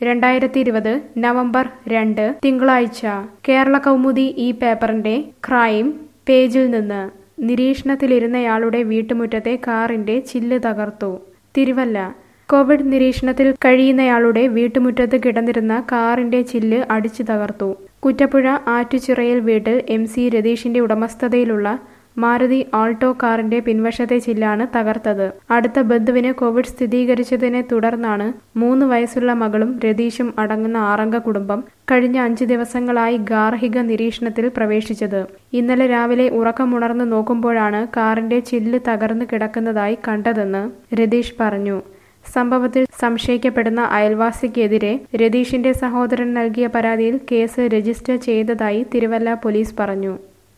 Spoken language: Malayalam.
രണ്ടായിരത്തി ഇരുപത് നവംബർ രണ്ട് തിങ്കളാഴ്ച കേരള കൗമുദി ഈ പേപ്പറിന്റെ ക്രൈം പേജിൽ നിന്ന് നിരീക്ഷണത്തിലിരുന്നയാളുടെ വീട്ടുമുറ്റത്തെ കാറിന്റെ ചില്ല് തകർത്തു തിരുവല്ല കോവിഡ് നിരീക്ഷണത്തിൽ കഴിയുന്നയാളുടെ വീട്ടുമുറ്റത്ത് കിടന്നിരുന്ന കാറിന്റെ ചില്ല് അടിച്ചു തകർത്തു കുറ്റപ്പുഴ ആറ്റുചിറയിൽ വീട്ടിൽ എം സി രതീഷിന്റെ ഉടമസ്ഥതയിലുള്ള മാരുതി ആൾട്ടോ കാറിന്റെ പിൻവശത്തെ ചില്ലാണ് തകർത്തത് അടുത്ത ബന്ധുവിന് കോവിഡ് സ്ഥിരീകരിച്ചതിനെ തുടർന്നാണ് മൂന്ന് വയസ്സുള്ള മകളും രതീഷും അടങ്ങുന്ന ആറംഗ കുടുംബം കഴിഞ്ഞ അഞ്ച് ദിവസങ്ങളായി ഗാർഹിക നിരീക്ഷണത്തിൽ പ്രവേശിച്ചത് ഇന്നലെ രാവിലെ ഉറക്കമുണർന്നു നോക്കുമ്പോഴാണ് കാറിന്റെ ചില്ല് തകർന്നു കിടക്കുന്നതായി കണ്ടതെന്ന് രതീഷ് പറഞ്ഞു സംഭവത്തിൽ സംശയിക്കപ്പെടുന്ന അയൽവാസിക്കെതിരെ രതീഷിന്റെ സഹോദരൻ നൽകിയ പരാതിയിൽ കേസ് രജിസ്റ്റർ ചെയ്തതായി തിരുവല്ല പോലീസ് പറഞ്ഞു